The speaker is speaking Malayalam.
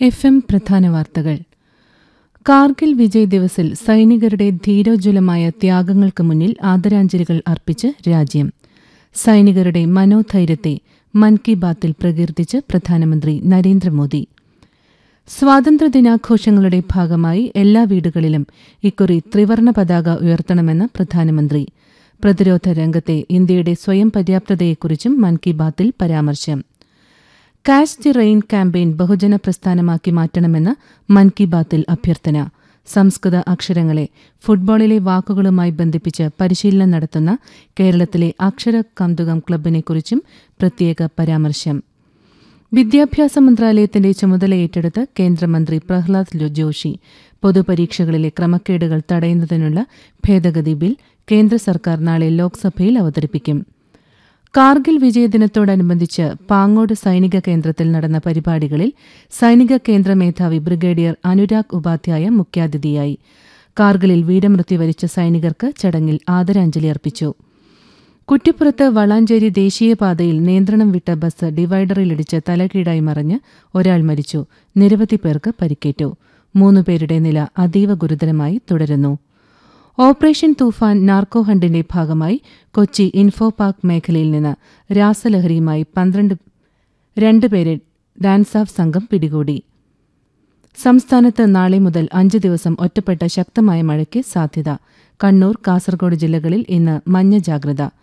എഫ് എം പ്രധാന വാർത്തകൾ കാർഗിൽ വിജയ് ദിവസിൽ സൈനികരുടെ ധീരോജ്വലമായ ത്യാഗങ്ങൾക്ക് മുന്നിൽ ആദരാഞ്ജലികൾ അർപ്പിച്ച് രാജ്യം സൈനികരുടെ മനോധൈര്യത്തെ മൻ കി ബാത്തിൽ പ്രകീർത്തിച്ച് പ്രധാനമന്ത്രി നരേന്ദ്രമോദി സ്വാതന്ത്ര്യദിനാഘോഷങ്ങളുടെ ഭാഗമായി എല്ലാ വീടുകളിലും ഇക്കുറി ത്രിവർണ പതാക ഉയർത്തണമെന്ന് പ്രധാനമന്ത്രി പ്രതിരോധ രംഗത്തെ ഇന്ത്യയുടെ സ്വയം പര്യാപ്തതയെക്കുറിച്ചും മൻ കി ബാത്തിൽ പരാമർശം കാച്ച് ദി റെയിൻ ക്യാമ്പയിൻ ബഹുജന പ്രസ്ഥാനമാക്കി മാറ്റണമെന്ന് മൻ കി ബാത്തിൽ അഭ്യർത്ഥന സംസ്കൃത അക്ഷരങ്ങളെ ഫുട്ബോളിലെ വാക്കുകളുമായി ബന്ധിപ്പിച്ച് പരിശീലനം നടത്തുന്ന കേരളത്തിലെ അക്ഷര കന്തുകം ക്ലബിനെക്കുറിച്ചും പ്രത്യേക പരാമർശം വിദ്യാഭ്യാസ മന്ത്രാലയത്തിന്റെ ചുമതല ഏറ്റെടുത്ത് കേന്ദ്രമന്ത്രി പ്രഹ്ലാദ് ജോഷി പൊതുപരീക്ഷകളിലെ ക്രമക്കേടുകൾ തടയുന്നതിനുള്ള ഭേദഗതി ബിൽ കേന്ദ്ര സർക്കാർ നാളെ ലോക്സഭയിൽ അവതരിപ്പിക്കും കാർഗിൽ വിജയദിനത്തോടനുബന്ധിച്ച് പാങ്ങോട് സൈനിക കേന്ദ്രത്തിൽ നടന്ന പരിപാടികളിൽ സൈനിക കേന്ദ്ര മേധാവി ബ്രിഗേഡിയർ അനുരാഗ് ഉപാധ്യായ മുഖ്യാതിഥിയായി കാർഗിലിൽ വീരമൃത്യു വരിച്ച സൈനികർക്ക് ചടങ്ങിൽ ആദരാഞ്ജലി അർപ്പിച്ചു കുറ്റിപ്പുറത്ത് വളാഞ്ചേരി ദേശീയപാതയിൽ നിയന്ത്രണം വിട്ട ബസ് ഡിവൈഡറിലിടിച്ച് തലകീഴായി മറിഞ്ഞ് ഒരാൾ മരിച്ചു നിരവധി പേർക്ക് പരിക്കേറ്റു മൂന്നുപേരുടെ നില അതീവ ഗുരുതരമായി തുടരുന്നു ഓപ്പറേഷൻ തൂഫാൻ നാർക്കോ ഹണ്ടിന്റെ ഭാഗമായി കൊച്ചി ഇൻഫോ പാർക്ക് മേഖലയിൽ നിന്ന് രാസലഹരിയുമായി പന്ത്രണ്ട് രണ്ടുപേരെ ഡാൻസാഫ് സംഘം പിടികൂടി സംസ്ഥാനത്ത് നാളെ മുതൽ അഞ്ച് ദിവസം ഒറ്റപ്പെട്ട ശക്തമായ മഴയ്ക്ക് സാധ്യത കണ്ണൂർ കാസർഗോഡ് ജില്ലകളിൽ ഇന്ന് മഞ്ഞ ജാഗ്രത